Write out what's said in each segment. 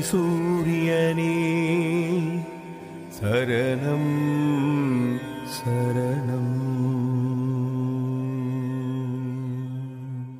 சூரியனே சரணம் சரணம்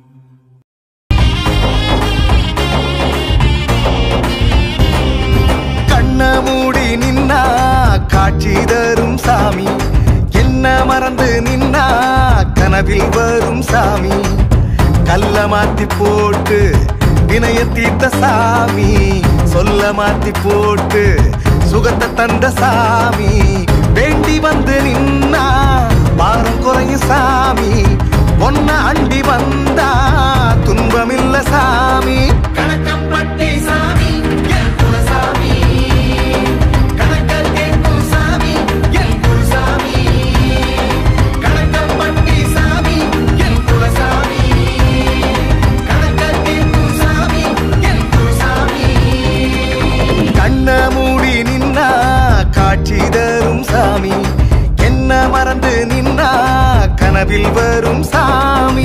கண்ண மூடி நின்னா காட்சி தரும் சாமி என்ன மறந்து நின்னா கனவில் வரும் சாமி கல்ல மாத்தி போட்டு வினய தீர்த்த சாமி சொல்ல மாத்தி போட்டு சுகத்தை தந்த சாமி வேண்டி வந்து நின்னா பாரம் குறையும் சாமி ஒன்ன அண்டி வந்தா துன்பமில்ல சாமி கணக்கப்பட்டி சாமி என் குலசாமி கணக்கல் கேட்கும் சாமி என் குருசாமி கணக்கப்பட்டி சாமி என் குலசாமி கணக்கல் கேட்கும் சாமி என் குருசாமி கண்ண மூடி நின்னா காட்சி தரும் சாமி என்ன மறந்து நின்னா கனவில் வரும் சாமி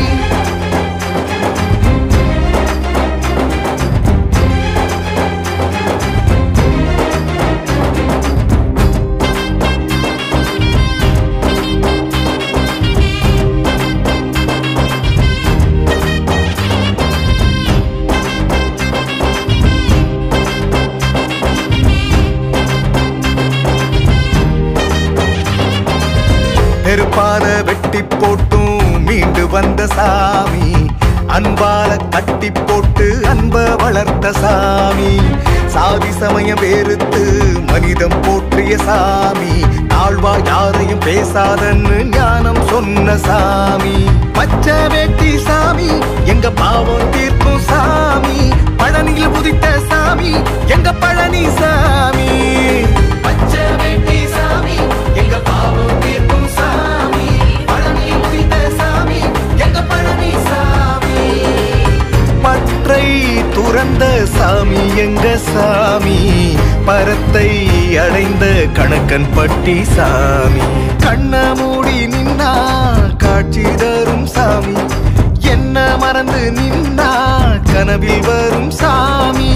நெருப்பால வெட்டி போட்டும் மீண்டு வந்த சாமி அன்பால கட்டி போட்டு அன்ப வளர்த்த சாமி சாதி சமயம் வேறுத்து மனிதம் போற்றிய சாமி தாழ்வா யாரையும் பேசாதன்னு ஞானம் சொன்ன சாமி பச்சை வேட்டி சாமி எங்க பாவம் தீர்க்கும் சாமி பழனியில் உதித்த சாமி எங்க பழனி சாமி பச்சை வேட்டி சாமி எங்க பாவம் தீர்க்கும் சாமி பழனியில் உதித்த சாமி எங்க பழனி சாமி பற்றை துறந்த சாமி எங்க சாமி பரத்தை அடைந்த கணக்கன் பட்டி சாமி கண்ண மூடி நின்னா காட்சி தரும் சாமி என்ன மறந்து நின்னா கனவில் வரும் சாமி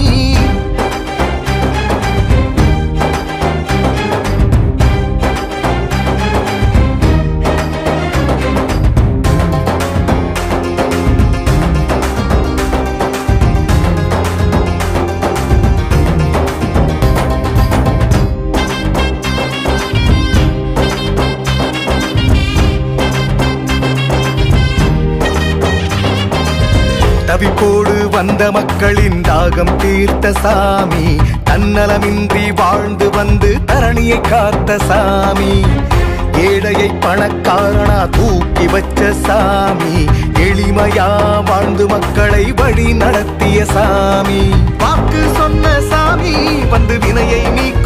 தவிப்போடு வந்த மக்களின் தாகம் தீர்த்த சாமி தன்னலமின்றி வாழ்ந்து வந்து தரணியை காத்த சாமி ஏழையை பணக்காரனா தூக்கி வச்ச சாமி எளிமையா வாழ்ந்து மக்களை வழி நடத்திய சாமி வாக்கு சொன்ன சாமி வந்து வினையை நீக்க